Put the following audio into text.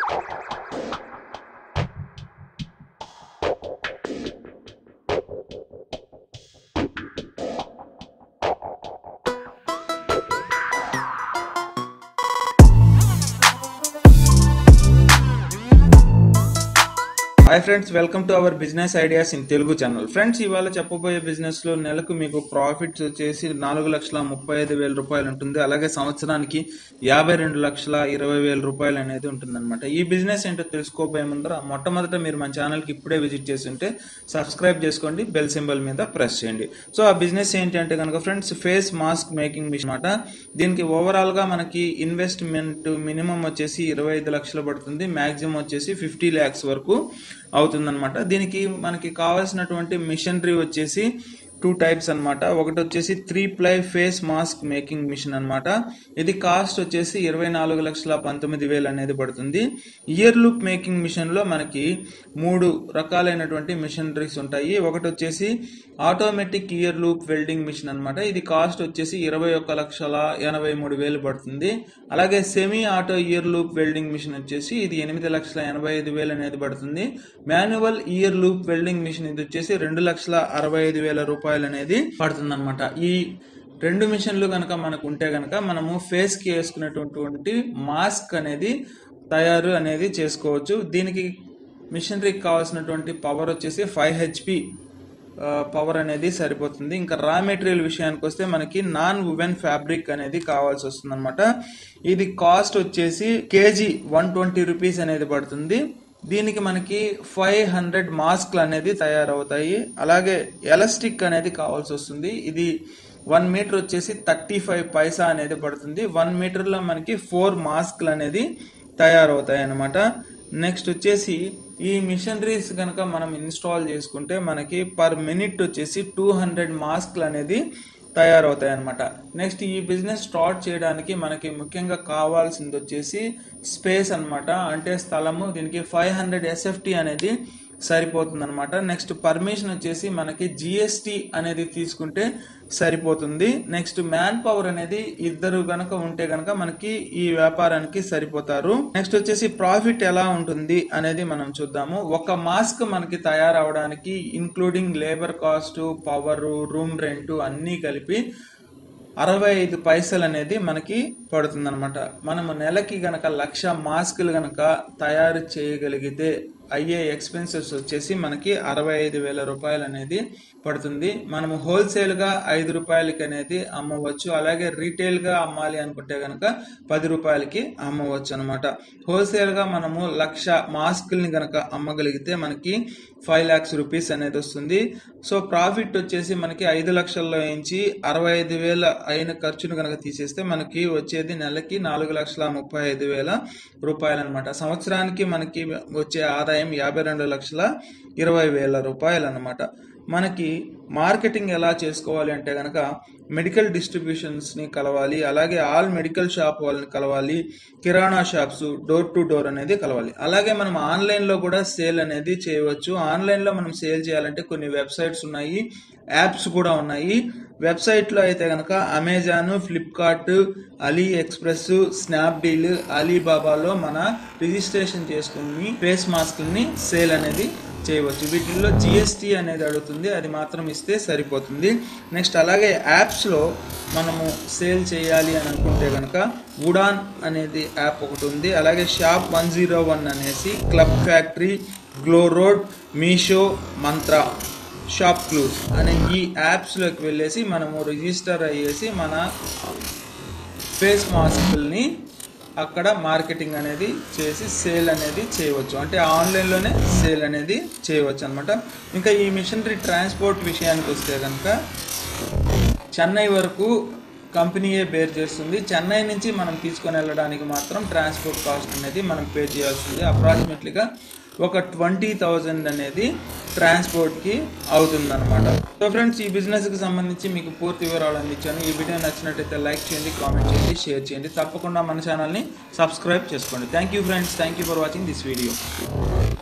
hi friends welcome to our business ideas in Telugu channel friends ఇవాళ చెప్పబోయే business లో నెలకు మీకు ప్రాఫిట్స్ వచ్చేసి నాలుగు లక్షల ముప్పై ఐదు వేల రూపాయలు ఉంటుంది అలాగే సంవత్సరానికి యాభై రెండు లక్షల ఇరవై వేల రూపాయలు అనేది ఉంటుంది ఈ బిజినెస్ ఏంటో తెలుసుకోబోయే ముందర మొట్టమొదట మీరు మన ఛానల్ కి ఇప్పుడే విజిట్ చేసి ఉంటే సబ్స్క్రైబ్ చేసుకోండి బెల్ సింబల్ మీద ప్రెస్ చేయండి సో ఆ బిజినెస్ ఏంటి అంటే కనుక friends face mask making machine అనమాట దీనికి ఓవరాల్ గా మనకి ఇన్వెస్ట్మెంట్ మినిమం వచ్చేసి ఇరవై ఐదు లక్షలు పడుతుంది మాక్సిమం వచ్చేసి ఫిఫ్టీ ల్యాక్స్ వరకు అవుతుందన్నమాట దీనికి మనకి కావాల్సినటువంటి మిషనరీ వచ్చేసి టూ టైప్స్ అన్నమాట ఒకటి వచ్చేసి three ply face mask making machine అన్నమాట ఇది కాస్ట్ వచ్చేసి ఇరవై నాలుగు లక్షల పంతొమ్మిది వేలు అనేది పడుతుంది ఇయర్ లూప్ మేకింగ్ మిషన్ లో మనకి మూడు రకాలైనటువంటి మిషనరీస్ ఉంటాయి ఒకటి వచ్చేసి automatic ear loop welding machine అన్నమాట ఇది కాస్ట్ వచ్చేసి ఇరవై ఒక్క లక్షల ఎనభై మూడు వేలు పడుతుంది అలాగే semi auto ear loop welding machine వచ్చేసి ఇది ఎనిమిది లక్షల ఎనభై ఐదు వేలు అనేది పడుతుంది manual ear loop welding machine ఇది వచ్చేసి రెండు లక్షల అరవై ఐదు వేల రూపాయలు అనేది పడుతుంది అనమాట ఈ రెండు మిషన్లు కనుక మనకు ఉంటే కనుక మనము ఫేస్ కి వేసుకునేటటువంటి మాస్క్ అనేది తయారు అనేది చేసుకోవచ్చు దీనికి మిషనరీకి కావాల్సినటువంటి పవర్ వచ్చేసి ఫైవ్ హెచ్పి పవర్ అనేది సరిపోతుంది ఇంకా రా మెటీరియల్ విషయానికి వస్తే మనకి నాన్ ఉవెన్ ఫ్యాబ్రిక్ అనేది కావాల్సి వస్తుంది అనమాట ఇది కాస్ట్ వచ్చేసి కేజీ వన్ ట్వంటీ రూపీస్ అనేది పడుతుంది దీనికి మనకి ఫైవ్ హండ్రెడ్ మాస్క్లు అనేది తయారవుతాయి అలాగే ఎలాస్టిక్ అనేది కావాల్సి వస్తుంది ఇది వన్ మీటర్ వచ్చేసి థర్టీ ఫైవ్ పైసా అనేది పడుతుంది వన్ మీటర్లో మనకి ఫోర్ మాస్క్లు అనేది తయారవుతాయి అన్నమాట నెక్స్ట్ వచ్చేసి ఈ మిషనరీస్ కనుక మనం ఇన్స్టాల్ చేసుకుంటే మనకి పర్ మినిట్ వచ్చేసి టూ హండ్రెడ్ మాస్క్లు అనేది తయారవుతాయి అనమాట నెక్స్ట్ ఈ బిజినెస్ స్టార్ట్ చేయడానికి మనకి ముఖ్యంగా కావాల్సింది వచ్చేసి స్పేస్ అన్నమాట అంటే స్థలము దీనికి ఫైవ్ హండ్రెడ్ ఎస్ఎఫ్టీ అనేది సరిపోతుంది అనమాట నెక్స్ట్ పర్మిషన్ వచ్చేసి మనకి జిఎస్టి అనేది తీసుకుంటే సరిపోతుంది నెక్స్ట్ మ్యాన్ పవర్ అనేది ఇద్దరు గనక ఉంటే గనక మనకి ఈ వ్యాపారానికి సరిపోతారు నెక్స్ట్ వచ్చేసి ప్రాఫిట్ ఎలా ఉంటుంది అనేది మనం చూద్దాము ఒక మాస్క్ మనకి తయారవడానికి including labour cost power room rent అన్నీ కలిపి అరవై ఐదు పైసలు అనేది మనకి పడుతుంది అనమాట మనము నెలకి గనక లక్ష మాస్కులు గనక తయారు చేయగలిగితే అయ్యే ఎక్స్పెన్సెస్ వచ్చేసి మనకి అరవై ఐదు వేల రూపాయలు అనేది పడుతుంది మనము హోల్సేల్ గా ఐదు రూపాయలకి అనేది అమ్మవచ్చు అలాగే రీటైల్ గా అమ్మాలి అనుకుంటే గనక పది రూపాయలకి అమ్మవచ్చు అనమాట హోల్సేల్ గా మనము లక్ష మాస్కుల్ని గనక అమ్మగలిగితే మనకి ఫైవ్ లాక్స్ రూపీస్ అనేది వస్తుంది సో ప్రాఫిట్ వచ్చేసి మనకి ఐదు లక్షల్లో నుంచి అరవై ఐదు వేల అయిన ఖర్చును కనుక తీసేస్తే మనకి వచ్చేది నెలకి నాలుగు లక్షల ముప్పై ఐదు వేల రూపాయలు అనమాట సంవత్సరానికి మనకి వచ్చే ఆదాయం యాభై రెండు లక్షల ఇరవై వేల రూపాయలు అనమాట మనకి మార్కెటింగ్ ఎలా చేసుకోవాలి అంటే కనుక మెడికల్ డిస్ట్రిబ్యూషన్స్ని కలవాలి అలాగే ఆల్ మెడికల్ షాప్ వాళ్ళని కలవాలి kirana shops door to door అనేది కలవాలి అలాగే మనం ఆన్లైన్లో కూడా సేల్ అనేది చేయవచ్చు ఆన్లైన్లో మనం సేల్ చేయాలంటే కొన్ని వెబ్సైట్స్ ఉన్నాయి యాప్స్ కూడా ఉన్నాయి వెబ్సైట్లో అయితే కనుక Amazon Flipkart AliExpress Snapdeal అలీబాబాలో మన రిజిస్ట్రేషన్ చేసుకుని ఫేస్ మాస్క్ని సేల్ అనేది చేయవచ్చు వీటిల్లో జిఎస్టీ అనేది అడుగుతుంది అది మాత్రం ఇస్తే సరిపోతుంది నెక్స్ట్ అలాగే యాప్స్లో మనము సేల్ చేయాలి అని అనుకుంటే కనుక ఉడాన్ అనేది యాప్ ఒకటి ఉంది అలాగే షాప్ వన్ జీరో వన్ అనేసి Club Factory GlowRoad Meesho Myntra shop clues అనే ఈ యాప్స్లోకి వెళ్ళేసి మనము రిజిస్టర్ అయ్యేసి మన ఫేస్ మాస్కుల్ని అక్కడ మార్కెటింగ్ అనేది చేసి సేల్ అనేది చేయవచ్చు అంటే ఆన్లైన్లోనే సేల్ అనేది చేయవచ్చు అనమాట ఇంకా ఈ మిషనరీ ట్రాన్స్పోర్ట్ విషయానికి వస్తే కనుక చెన్నై వరకు కంపెనీయే బేర్ చేస్తుంది చెన్నై నుంచి మనం తీసుకొని వెళ్ళడానికి మాత్రం ట్రాన్స్పోర్ట్ కాస్ట్ అనేది మనం పే చేయాల్సింది అప్రాక్సిమేట్లీగా ఒక ట్వంటీ థౌజండ్ అనేది ట్రాన్స్పోర్ట్కి అవుతుందన్నమాట సో ఫ్రెండ్స్ ఈ బిజినెస్కి సంబంధించి మీకు పూర్తి వివరాలు అందించాను ఈ వీడియో నచ్చినట్టయితే లైక్ చేయండి కామెంట్ చేయండి షేర్ చేయండి తప్పకుండా మన ఛానల్ని సబ్స్క్రైబ్ చేసుకోండి thank you friends thank you for watching this video